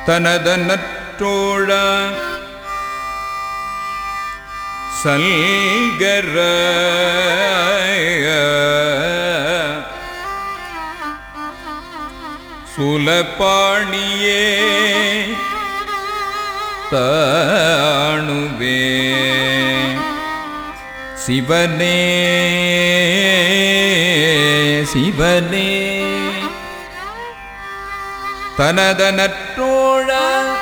தனதனற்றோழ சல்கர சுலபாணியே தாணுவே சிவனே சிவனே தனதனற்றோழ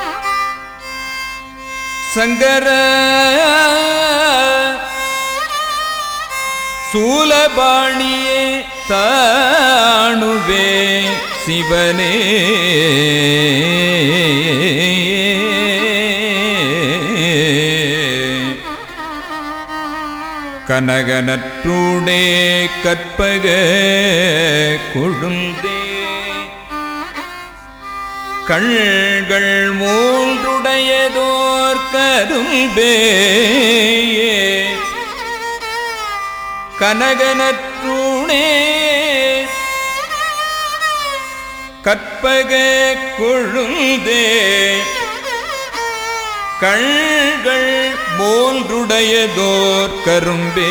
சங்கர சூலபாணியே தாணுவே சிவனே கனகனற்றூடே கற்பக கொழுந்தே கண்கள் மூன்றுடையதோர் கரும்பே கனகனற்றூணே கற்பக கொழுந்தே கண்கள் மூன்றுடையதோர் கரும்பே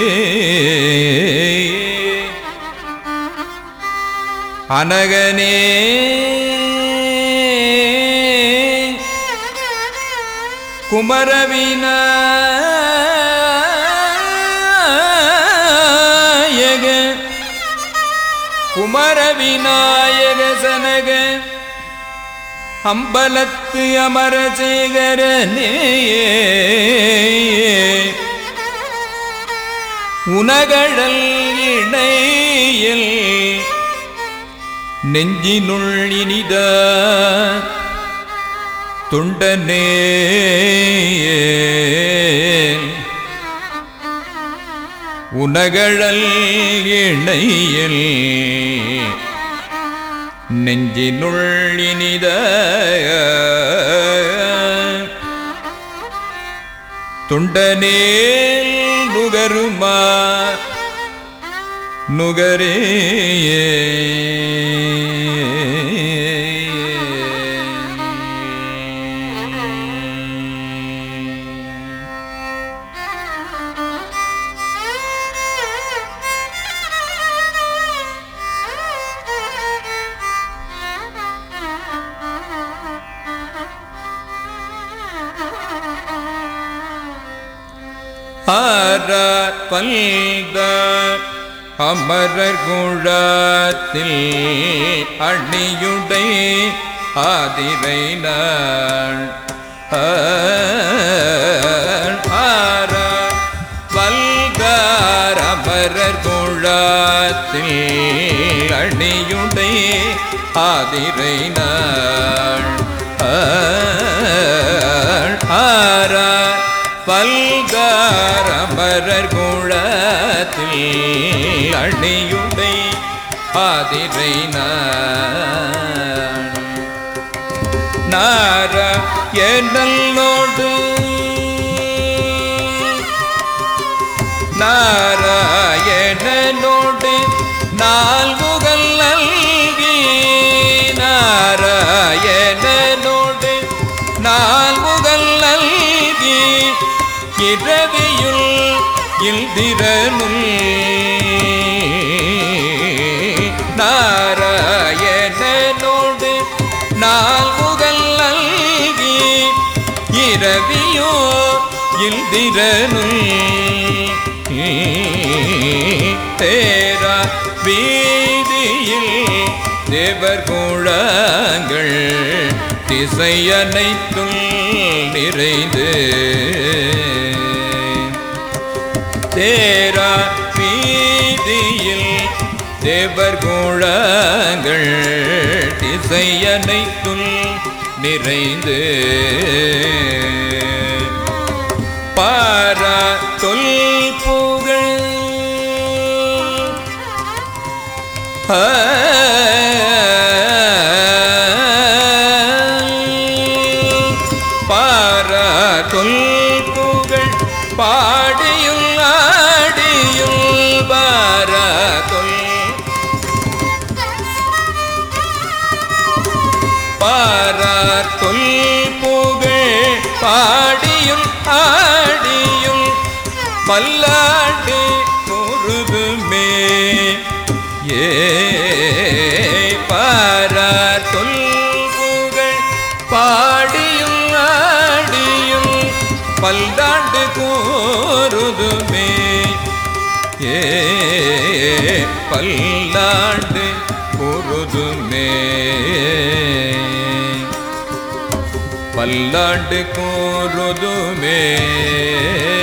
அனகனே குமரவிநாயக குமரவிநாயக சனக அம்பலத்து அமரசேகரனே உனகழல் இணையில் நெஞ்சினுள் இனித துண்டனே உனகழல் இணையில் நெஞ்சினுள் இனித துண்டனேல் நுகருமா நுகரே ஆரார் பல்த அமரர் குழத்தில் அணியுடை ஆதிரை நாள் ஆரார் பல்கார் அமரர் குழத்தில் அணியுடை ஆதிரை நாள் ஆரார் பல்கார் அமரர் குழத்தில் அணியுடை ஆதிரை நார என்னல்லோடு நாராயணனோடு நால்முகல் நல்கி நாராயணனோடு நால்முகல் நல்கி இரவியுள் இல்திரனுள் நாராயணனோடு நால்முகல் நல்கி இரவியோ இல்திரனுள் தேரா வீதியில் தேவர் குழங்கள் திசை அனைத்தும் நிறைந்து தேரா வீதியில் தேவர் குழங்கள் திசை அனைத்தும் நிறைந்து பாரா தொல் புகழ் பாரா தொல் புகழ் பாடியுள் ஆடியுள் பாரா தொல் பாரா தொல் பாடியும் ஆடியும் பல்லாண்டு பொருதுமே ஏ பாரார் தொல் புகழ் பாடியும் ஆடியும் பல்லாண்டு கூறுதுமே ஏ பல்லாண்டு கூறுதுமே பல்லாண்டு கூறுதுமே